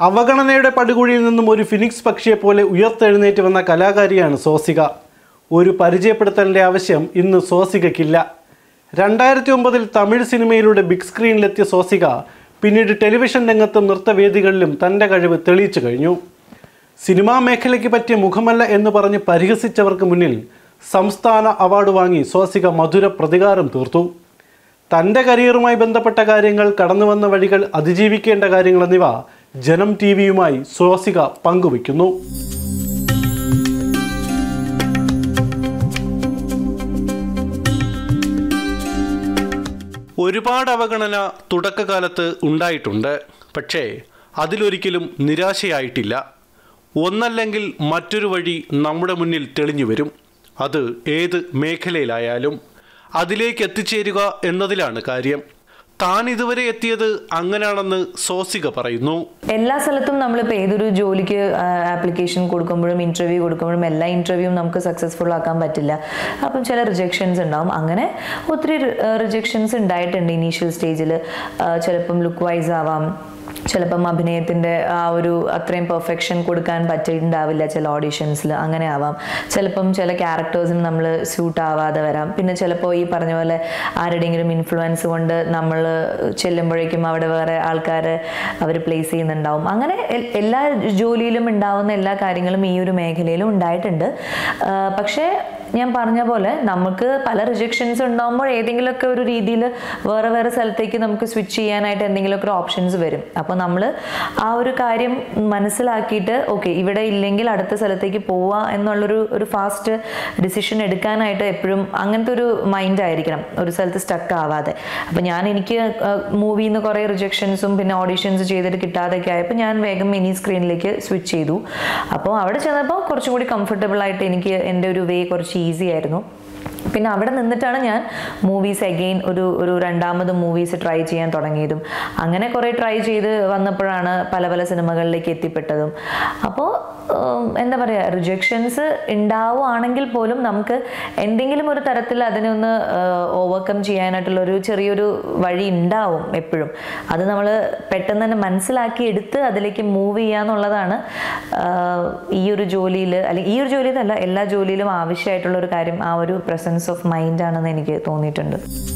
അവഗണനയുടെ പടുകുഴിയിൽ നിന്നും ഒരു ഫിനിക്സ് പക്ഷിയെ പോലെ ഉയർത്തെഴുന്നേറ്റ് വന്ന കലാകാരിയാണ് സോസിക ഒരു പരിചയപ്പെടുത്തലിൻ്റെ ആവശ്യം ഇന്ന് സോസികയ്ക്കില്ല രണ്ടായിരത്തി ഒമ്പതിൽ തമിഴ് സിനിമയിലൂടെ ബിഗ് സ്ക്രീനിലെത്തിയ സോസിക പിന്നീട് ടെലിവിഷൻ രംഗത്തും നൃത്തവേദികളിലും തൻ്റെ കഴിവ് തെളിയിച്ചു കഴിഞ്ഞു സിനിമാ മേഖലയ്ക്ക് പറ്റിയ മുഖമല്ല എന്ന് പറഞ്ഞ് പരിഹസിച്ചവർക്ക് മുന്നിൽ സംസ്ഥാന അവാർഡ് വാങ്ങി സോസിക മധുര പ്രതികാരം തീർത്തു തൻ്റെ കരിയറുമായി ബന്ധപ്പെട്ട കാര്യങ്ങൾ കടന്നുവന്ന വഴികൾ അതിജീവിക്കേണ്ട കാര്യങ്ങൾ എന്നിവ ജനം ടി വിയുമായി സോസിക പങ്കുവയ്ക്കുന്നു ഒരുപാട് അവഗണന തുടക്കകാലത്ത് ഉണ്ടായിട്ടുണ്ട് പക്ഷേ അതിലൊരിക്കലും നിരാശയായിട്ടില്ല ഒന്നല്ലെങ്കിൽ മറ്റൊരു വഴി നമ്മുടെ മുന്നിൽ തെളിഞ്ഞു വരും അത് ഏത് മേഖലയിലായാലും അതിലേക്ക് എത്തിച്ചേരുക എന്നതിലാണ് കാര്യം താൻ ഇതുവരെ എത്തിയത് അങ്ങനെയാണെന്ന് സോസിക പറയുന്നു എല്ലാ സ്ഥലത്തും നമ്മളിപ്പോൾ ഏതൊരു ജോലിക്ക് ആപ്ലിക്കേഷൻ കൊടുക്കുമ്പോഴും ഇൻ്റർവ്യൂ കൊടുക്കുമ്പോഴും എല്ലാ ഇൻ്റർവ്യൂവും നമുക്ക് സക്സസ്ഫുൾ ആക്കാൻ പറ്റില്ല അപ്പം ചില റിജക്ഷൻസ് ഉണ്ടാവും അങ്ങനെ ഒത്തിരി റിജക്ഷൻസ് ഉണ്ടായിട്ടുണ്ട് ഇനീഷ്യൽ സ്റ്റേജിൽ ചിലപ്പം ലുക്ക് വൈസ് ആവാം ചിലപ്പം അഭിനയത്തിൻ്റെ ആ ഒരു അത്രയും പെർഫെക്ഷൻ കൊടുക്കാൻ പറ്റിയിട്ടുണ്ടാവില്ല ചില ഓഡിഷൻസിൽ അങ്ങനെ ആവാം ചിലപ്പം ചില ക്യാരക്ടേഴ്സിന് നമ്മൾ സ്യൂട്ട് ആവാതെ വരാം പിന്നെ ചിലപ്പോൾ ഈ പറഞ്ഞ പോലെ ആരുടെയെങ്കിലും ഇൻഫ്ലുവൻസ് കൊണ്ട് നമ്മൾ ചെല്ലുമ്പോഴേക്കും അവിടെ വേറെ ആൾക്കാർ അവർ പ്ലേസ് ചെയ്യുന്നുണ്ടാവും അങ്ങനെ എൽ- എല്ലാ ജോലിയിലും ഉണ്ടാവുന്ന എല്ലാ കാര്യങ്ങളും ഈ ഒരു മേഖലയിലും ഉണ്ടായിട്ടുണ്ട് ആ, പക്ഷേ ഞാൻ പറഞ്ഞ പോലെ നമുക്ക് പല റിജക്ഷൻസ് ഉണ്ടാകുമ്പോൾ ഏതെങ്കിലുമൊക്കെ ഒരു രീതിയിൽ വേറെ വേറെ സ്ഥലത്തേക്ക് നമുക്ക് സ്വിച്ച് ചെയ്യാനായിട്ട് എന്തെങ്കിലുമൊക്കെ ഒരു ഓപ്ഷൻസ് വരും അപ്പോൾ നമ്മൾ ആ ഒരു കാര്യം മനസ്സിലാക്കിയിട്ട് ഓക്കെ ഇവിടെ ഇല്ലെങ്കിൽ അടുത്ത സ്ഥലത്തേക്ക് പോവുക എന്നുള്ളൊരു ഒരു ഫാസ്റ്റ് ഡിസിഷൻ എടുക്കാനായിട്ട് എപ്പോഴും അങ്ങനത്തെ ഒരു മൈൻഡ് ആയിരിക്കണം ഒരു സ്ഥലത്ത് സ്റ്റക്ക് ആവാതെ അപ്പോൾ ഞാൻ എനിക്ക് മൂവിയിൽ നിന്ന് കുറേ റിജക്ഷൻസും പിന്നെ ഓഡിഷൻസ് ചെയ്തിട്ട് കിട്ടാതെയൊക്കെ ആയപ്പോൾ ഞാൻ വേഗം മിനി സ്ക്രീനിലേക്ക് സ്വിച്ച് ചെയ്തു അപ്പോൾ അവിടെ ചെന്നപ്പോൾ കുറച്ചും കൂടി കംഫർട്ടബിൾ ആയിട്ട് എനിക്ക് എൻ്റെ ഒരു വേ കുറച്ച് ഈസി ആയിരുന്നു പിന്നെ അവിടെ നിന്നിട്ടാണ് ഞാൻ മൂവീസ് അഗെയിൻ ഒരു ഒരു രണ്ടാമത് മൂവീസ് ട്രൈ ചെയ്യാൻ തുടങ്ങിയതും അങ്ങനെ കുറേ ട്രൈ ചെയ്ത് വന്നപ്പോഴാണ് പല പല സിനിമകളിലേക്ക് എത്തിപ്പെട്ടതും അപ്പോൾ എന്താ പറയുക റിജക്ഷൻസ് ഉണ്ടാവുകയാണെങ്കിൽ പോലും നമുക്ക് എന്തെങ്കിലും ഒരു തരത്തിൽ അതിനെ ഒന്ന് ഓവർകം ചെയ്യാനായിട്ടുള്ള ഒരു ചെറിയൊരു വഴി ഉണ്ടാവും എപ്പോഴും അത് നമ്മൾ പെട്ടെന്ന് തന്നെ മനസ്സിലാക്കി എടുത്ത് അതിലേക്ക് മൂവ് ചെയ്യുക എന്നുള്ളതാണ് ആഹ്, ഈ ഒരു ജോലിയിൽ അല്ലെങ്കിൽ ഈ ഒരു ജോലിയിൽ അല്ല എല്ലാ ജോലിയിലും ആവശ്യമായിട്ടുള്ള ഒരു കാര്യം ആ ഒരു പ്രസൻസ് ഓഫ് മൈൻഡ് ആണെന്ന് എനിക്ക് തോന്നിയിട്ടുണ്ട്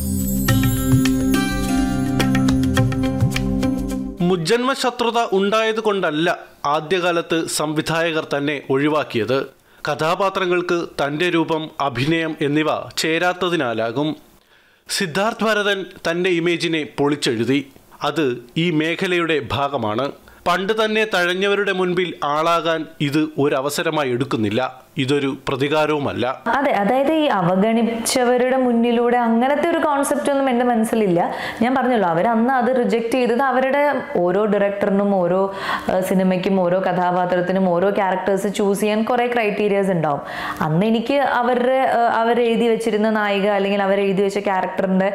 മുജ്ജന്മ ശത്രുത ഉണ്ടായതുകൊണ്ടല്ല ആദ്യകാലത്ത് സംവിധായകർ തന്നെ ഒഴിവാക്കിയത് കഥാപാത്രങ്ങൾക്ക് തൻ്റെ രൂപം അഭിനയം എന്നിവ ചേരാത്തതിനാലാകും സിദ്ധാർത്ഥ് ഭരതൻ തൻ്റെ ഇമേജിനെ പൊളിച്ചെഴുതി അത് ഈ മേഖലയുടെ ഭാഗമാണ് പണ്ട് തന്നെ തഴഞ്ഞവരുടെ മുൻപിൽ ആളാകാൻ ഇത് ഒരവസരമായി എടുക്കുന്നില്ല ഇതൊരു പ്രതികാരവുമല്ല അതെ അതായത് ഈ അവഗണിച്ചവരുടെ മുന്നിലൂടെ അങ്ങനത്തെ ഒരു കോൺസെപ്റ്റ് ഒന്നും എൻ്റെ മനസ്സിലില്ല ഞാൻ പറഞ്ഞല്ലോ അവർ അന്ന് അത് റിജക്റ്റ് ചെയ്തത് അവരുടെ ഓരോ ഡയറക്ടറിനും ഓരോ ആ, സിനിമയ്ക്കും ഓരോ കഥാപാത്രത്തിനും ഓരോ ക്യാരക്ടേഴ്സ് ചൂസ് ചെയ്യാൻ കുറേ ക്രൈറ്റീരിയാസ് ഉണ്ടാവും അന്ന് എനിക്ക് അവരുടെ ആ, അവർ എഴുതി വെച്ചിരുന്ന നായിക അല്ലെങ്കിൽ അവർ എഴുതി വെച്ച ക്യാരക്ടറിൻ്റെ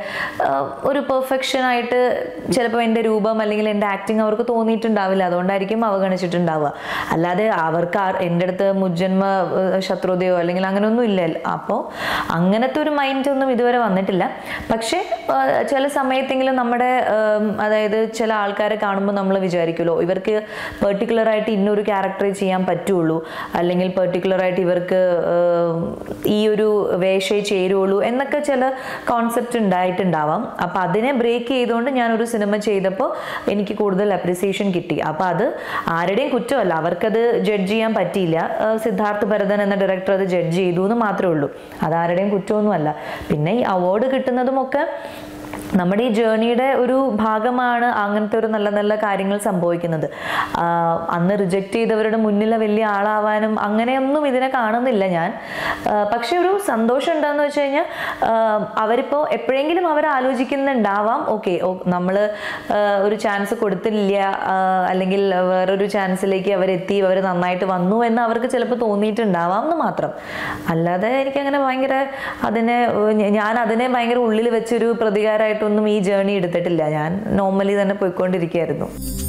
ഒരു പെർഫെക്ഷൻ ആയിട്ട് ചിലപ്പോൾ എൻ്റെ രൂപം അല്ലെങ്കിൽ എൻ്റെ ആക്ടിങ് അവർക്ക് തോന്നിയിട്ടുണ്ടാവില്ല അതുകൊണ്ടായിരിക്കും അവഗണിച്ചിട്ടുണ്ടാവുക അല്ലാതെ അവർക്ക് ആ- എൻ്റെ അടുത്ത് മുജ്ജന്മ ഏഹ്, ശത്രുതയോ അല്ലെങ്കിൽ അങ്ങനെയൊന്നും ഇല്ല അപ്പോൾ അങ്ങനത്തെ ഒരു മൈൻഡ് ഒന്നും ഇതുവരെ വന്നിട്ടില്ല പക്ഷേ ഏഹ്, ചില സമയത്തെങ്കിലും നമ്മുടെ ഏം, അതായത് ചില ആൾക്കാരെ കാണുമ്പോൾ നമ്മൾ വിചാരിക്കുമല്ലോ ഇവർക്ക് പെർട്ടിക്കുലർ ആയിട്ട് ഇന്നൊരു ക്യാരക്ടറേ ചെയ്യാൻ പറ്റുള്ളൂ അല്ലെങ്കിൽ പെർട്ടിക്കുലർ ആയിട്ട് ഇവർക്ക് ഏം, ഈ ഒരു വേഷേ ചേരുള്ളൂ എന്നൊക്കെ ചില കോൺസെപ്റ്റ് ഉണ്ടായിട്ടുണ്ടാവാം അപ്പം അതിനെ ബ്രേക്ക് ചെയ്തുകൊണ്ട് ഞാനൊരു സിനിമ ചെയ്തപ്പോൾ എനിക്ക് കൂടുതൽ അപ്രിസിയേഷൻ കിട്ടി അപ്പം അത് ആരുടെയും കുറ്റമല്ല അവർക്കത് ജഡ്ജ് ചെയ്യാൻ പറ്റിയില്ല ഏഹ് സിദ്ധാർത്ഥ് ഭരതൻ എന്ന ഡയറക്ടർ അത് ജഡ്ജ് ചെയ്തു എന്ന് മാത്രമേ ഉള്ളൂ അത് ആരുടെയും കുറ്റമൊന്നുമല്ല പിന്നെ ഈ അവാർഡ് കിട്ടുന്നതുമൊക്കെ നമ്മുടെ ഈ ജേർണിയുടെ ഒരു ഭാഗമാണ് അങ്ങനത്തെ ഒരു നല്ല നല്ല കാര്യങ്ങൾ സംഭവിക്കുന്നത് ആഹ് അന്ന് റിജക്റ്റ് ചെയ്തവരുടെ മുന്നിൽ വലിയ ആളാവാനും അങ്ങനെയൊന്നും ഇതിനെ കാണുന്നില്ല ഞാൻ ആഹ് പക്ഷെ ഒരു സന്തോഷം എന്താണെന്ന് വെച്ച് കഴിഞ്ഞാൽ അവരിപ്പോൾ എപ്പോഴെങ്കിലും അവർ ആലോചിക്കുന്നുണ്ടാവാം ഓക്കെ നമ്മൾ ഒരു ചാൻസ് കൊടുത്തില്ല ആഹ് അല്ലെങ്കിൽ വേറൊരു ചാൻസിലേക്ക് അവരെത്തി അവർ നന്നായിട്ട് വന്നു എന്ന് അവർക്ക് ചിലപ്പോൾ തോന്നിയിട്ടുണ്ടാവാം എന്ന് മാത്രം അല്ലാതെ എനിക്കങ്ങനെ ഭയങ്കര അതിനെ ഏഹ് ഞ- ഞാൻ അതിനെ ഭയങ്കര ഉള്ളിൽ വെച്ചൊരു പ്രതികാരമായിട്ടൊന്നും ഈ ജേർണി എടുത്തിട്ടില്ല ഞാൻ നോർമലി തന്നെ പോയിക്കൊണ്ടിരിക്കുകയായിരുന്നു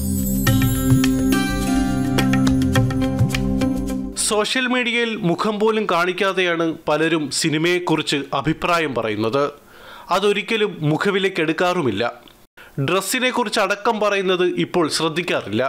സോഷ്യൽ മീഡിയയിൽ മുഖം പോലും കാണിക്കാതെയാണ് പലരും സിനിമയെക്കുറിച്ച് അഭിപ്രായം പറയുന്നത് അതൊരിക്കലും മുഖവിലേക്ക് എടുക്കാറുമില്ല ഡ്രസ്സിനെ കുറിച്ച് അടക്കം പറയുന്നത് ഇപ്പോൾ ശ്രദ്ധിക്കാറില്ല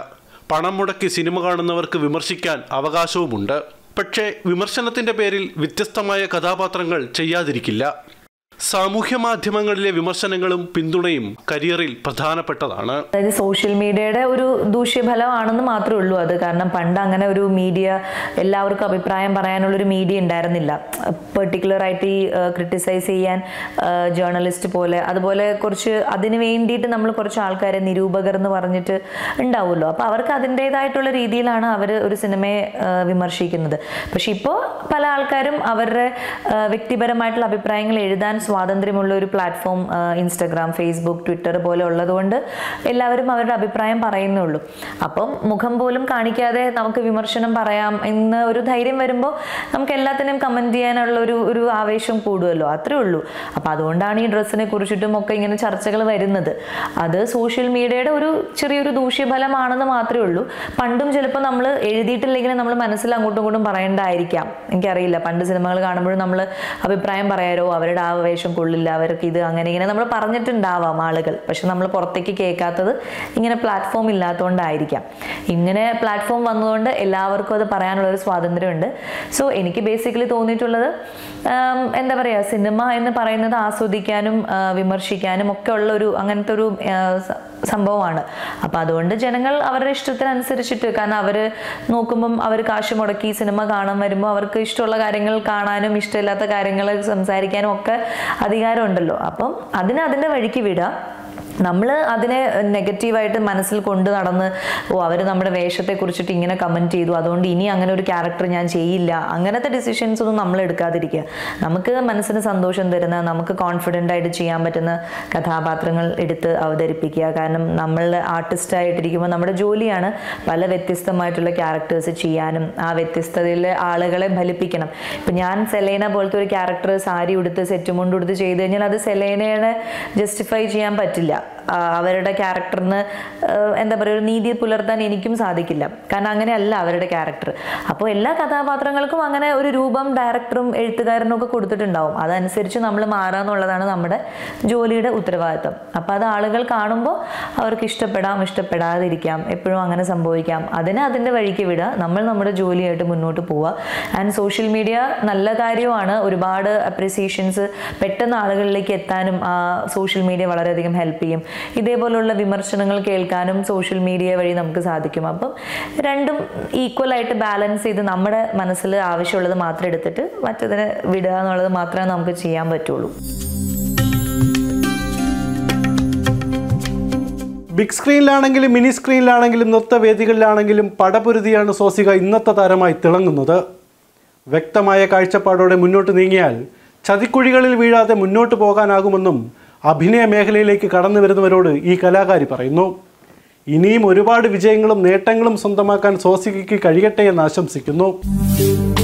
പണം മുടക്കി സിനിമ കാണുന്നവർക്ക് വിമർശിക്കാൻ അവകാശവുമുണ്ട് പക്ഷേ വിമർശനത്തിന്റെ പേരിൽ വ്യത്യസ്തമായ കഥാപാത്രങ്ങൾ ചെയ്യാതിരിക്കില്ല സാമൂഹ്യ മാധ്യമങ്ങളിലെ വിമർശനങ്ങളും പിന്തുണയും കരിയറിൽ പ്രധാനപ്പെട്ടതാണ് അതായത് സോഷ്യൽ മീഡിയയുടെ ഒരു ദൂഷ്യഫലമാണെന്ന് മാത്രമേ ഉള്ളൂ അത് കാരണം പണ്ട് അങ്ങനെ ഒരു മീഡിയ എല്ലാവർക്കും അഭിപ്രായം പറയാനുള്ള ഒരു മീഡിയ ഉണ്ടായിരുന്നില്ല പെർട്ടിക്കുലർ ആയിട്ട് ഈ ക്രിട്ടിസൈസ് ചെയ്യാൻ ജേർണലിസ്റ്റ് പോലെ അതുപോലെ കുറച്ച് അതിന് വേണ്ടിയിട്ട് നമ്മൾ കുറച്ച് ആൾക്കാരെ നിരൂപകർ എന്ന് പറഞ്ഞിട്ട് ഉണ്ടാവുമല്ലോ അപ്പോൾ അവർക്ക് അതിൻ്റെതായിട്ടുള്ള രീതിയിലാണ് അവർ ഒരു സിനിമയെ ആ, വിമർശിക്കുന്നത് പക്ഷെ ഇപ്പോൾ പല ആൾക്കാരും അവരുടെ ആ, വ്യക്തിപരമായിട്ടുള്ള അഭിപ്രായങ്ങൾ എഴുതാൻ സ്വാതന്ത്ര്യമുള്ള ഒരു പ്ലാറ്റ്ഫോം ഇൻസ്റ്റഗ്രാം ഫേസ്ബുക്ക് ട്വിറ്റർ പോലെ ഉള്ളതുകൊണ്ട് എല്ലാവരും അവരുടെ അഭിപ്രായം പറയുന്നേ ഉള്ളൂ അപ്പം മുഖം പോലും കാണിക്കാതെ നമുക്ക് വിമർശനം പറയാം എന്ന് ഒരു ധൈര്യം വരുമ്പോൾ നമുക്ക് എല്ലാത്തിനും കമൻറ്റ് ചെയ്യാനുള്ള ഒരു ഒരു ആവേശം കൂടുമല്ലോ അത്രേ ഉള്ളൂ അപ്പം അതുകൊണ്ടാണ് ഈ ഡ്രസ്സിനെ കുറിച്ചിട്ടും ഒക്കെ ഇങ്ങനെ ചർച്ചകൾ വരുന്നത് അത് സോഷ്യൽ മീഡിയയുടെ ഒരു ചെറിയൊരു ദൂഷ്യഫലമാണെന്ന് മാത്രമേ ഉള്ളൂ പണ്ടും ചിലപ്പോൾ നമ്മൾ എഴുതിയിട്ടില്ലെങ്കിൽ നമ്മൾ മനസ്സിൽ അങ്ങോട്ടും ഇങ്ങോട്ടും പറയേണ്ടതായിരിക്കാം എനിക്കറിയില്ല പണ്ട് സിനിമകൾ കാണുമ്പോഴും നമ്മൾ അഭിപ്രായം പറയാരോ അവരുടെ ആ വേഷം കൊള്ളില്ല അവർക്ക് ഇത് അങ്ങനെ ഇങ്ങനെ നമ്മൾ പറഞ്ഞിട്ടുണ്ടാവാം ആളുകൾ പക്ഷെ നമ്മൾ പുറത്തേക്ക് കേൾക്കാത്തത് ഇങ്ങനെ പ്ലാറ്റ്ഫോം ഇല്ലാത്തതുകൊണ്ടായിരിക്കാം ഇങ്ങനെ പ്ലാറ്റ്ഫോം വന്നതുകൊണ്ട് എല്ലാവർക്കും അത് പറയാനുള്ള ഒരു സ്വാതന്ത്ര്യമുണ്ട് സോ എനിക്ക് ബേസിക്കലി തോന്നിയിട്ടുള്ളത് ആം, എന്താ പറയുക സിനിമ എന്ന് പറയുന്നത് ആസ്വദിക്കാനും ആ, വിമർശിക്കാനും ഒക്കെ ഉള്ള ഒരു അങ്ങനത്തെ ഒരു ആ, സ- സംഭവമാണ് അപ്പം അതുകൊണ്ട് ജനങ്ങൾ അവരുടെ ഇഷ്ടത്തിനനുസരിച്ചിട്ട് കാരണം അവർ നോക്കുമ്പം അവർ കാശ് മുടക്കി സിനിമ കാണാൻ വരുമ്പോൾ അവർക്ക് ഇഷ്ടമുള്ള കാര്യങ്ങൾ കാണാനും ഇഷ്ടമില്ലാത്ത കാര്യങ്ങൾ സംസാരിക്കാനും ഒക്കെ അധികാരമുണ്ടല്ലോ അപ്പം അതിന് അതിൻ്റെ വഴിക്ക് വിടുക നമ്മൾ അതിനെ നെഗറ്റീവായിട്ട് മനസ്സിൽ കൊണ്ട് നടന്ന് ഓ അവർ നമ്മുടെ വേഷത്തെ കുറിച്ചിട്ട് ഇങ്ങനെ കമൻറ്റ് ചെയ്തു അതുകൊണ്ട് ഇനി അങ്ങനെ ഒരു ക്യാരക്ടർ ഞാൻ ചെയ്യില്ല അങ്ങനത്തെ ഡിസിഷൻസ് ഒന്നും നമ്മൾ എടുക്കാതിരിക്കുക നമുക്ക് മനസ്സിന് സന്തോഷം തരുന്ന നമുക്ക് കോൺഫിഡൻ്റ് ആയിട്ട് ചെയ്യാൻ പറ്റുന്ന കഥാപാത്രങ്ങൾ എടുത്ത് അവതരിപ്പിക്കുക കാരണം നമ്മൾ ആർട്ടിസ്റ്റ് ആയിട്ടിരിക്കുമ്പോൾ നമ്മുടെ ജോലിയാണ് പല വ്യത്യസ്തമായിട്ടുള്ള ക്യാരക്ടേഴ്സ് ചെയ്യാനും ആ വ്യത്യസ്തതയിലെ ആളുകളെ ഫലിപ്പിക്കണം ഇപ്പം ഞാൻ സെലേന പോലത്തെ ഒരു ക്യാരക്ടർ സാരി ഉടുത്ത് സെറ്റും കൊണ്ട് ഉടുത്ത് ചെയ്ത് കഴിഞ്ഞാൽ അത് സെലേനയുടെ ജസ്റ്റിഫൈ ചെയ്യാൻ പറ്റില്ല ആ, അവരുടെ ക്യാരക്ടറിന് എന്താ പറയുക ഒരു നീതി പുലർത്താൻ എനിക്കും സാധിക്കില്ല കാരണം അങ്ങനെയല്ല അവരുടെ ക്യാരക്ടർ അപ്പോൾ എല്ലാ കഥാപാത്രങ്ങൾക്കും അങ്ങനെ ഒരു രൂപം ഡയറക്ടറും എഴുത്തുകാരനും ഒക്കെ കൊടുത്തിട്ടുണ്ടാവും അതനുസരിച്ച് നമ്മൾ മാറാന്നുള്ളതാണ് നമ്മുടെ ജോലിയുടെ ഉത്തരവാദിത്തം അപ്പോൾ അത് ആളുകൾ കാണുമ്പോൾ അവർക്ക് ഇഷ്ടപ്പെടാം ഇഷ്ടപ്പെടാതിരിക്കാം എപ്പോഴും അങ്ങനെ സംഭവിക്കാം അതിനെ അതിൻ്റെ വഴിക്ക് വിടുക നമ്മൾ നമ്മുടെ ജോലിയായിട്ട് മുന്നോട്ട് പോവുക ആൻഡ് സോഷ്യൽ മീഡിയ നല്ല കാര്യമാണ് ഒരുപാട് അപ്രിസിയേഷൻസ് പെട്ടെന്ന് ആളുകളിലേക്ക് എത്താനും ആ സോഷ്യൽ മീഡിയ വളരെയധികം ഹെൽപ്പ് ചെയ്യും ഇതേപോലുള്ള വിമർശനങ്ങൾ കേൾക്കാനും സോഷ്യൽ മീഡിയ വഴി നമുക്ക് സാധിക്കും അപ്പം രണ്ടും ഈക്വൽ ആയിട്ട് ബാലൻസ് ചെയ്ത് നമ്മുടെ മനസ്സിൽ ആവശ്യമുള്ളത് മാത്രം എടുത്തിട്ട് മറ്റതിനെ വിടുക എന്നുള്ളത് മാത്രമേ നമുക്ക് ചെയ്യാൻ പറ്റുള്ളൂ ബിഗ് സ്ക്രീനിലാണെങ്കിലും മിനി സ്ക്രീനിലാണെങ്കിലും നൃത്തവേദികളിലാണെങ്കിലും പടപൊരുതിയാണ് സോസിക ഇന്നത്തെ താരമായി തിളങ്ങുന്നത് വ്യക്തമായ കാഴ്ചപ്പാടോടെ മുന്നോട്ട് നീങ്ങിയാൽ ചതിക്കുഴികളിൽ വീഴാതെ മുന്നോട്ട് പോകാനാകുമെന്നും അഭിനയ മേഖലയിലേക്ക് കടന്നു വരുന്നവരോട് ഈ കലാകാരി പറയുന്നു ഇനിയും ഒരുപാട് വിജയങ്ങളും നേട്ടങ്ങളും സ്വന്തമാക്കാൻ സോസികയ്ക്ക് കഴിയട്ടെ എന്ന് ആശംസിക്കുന്നു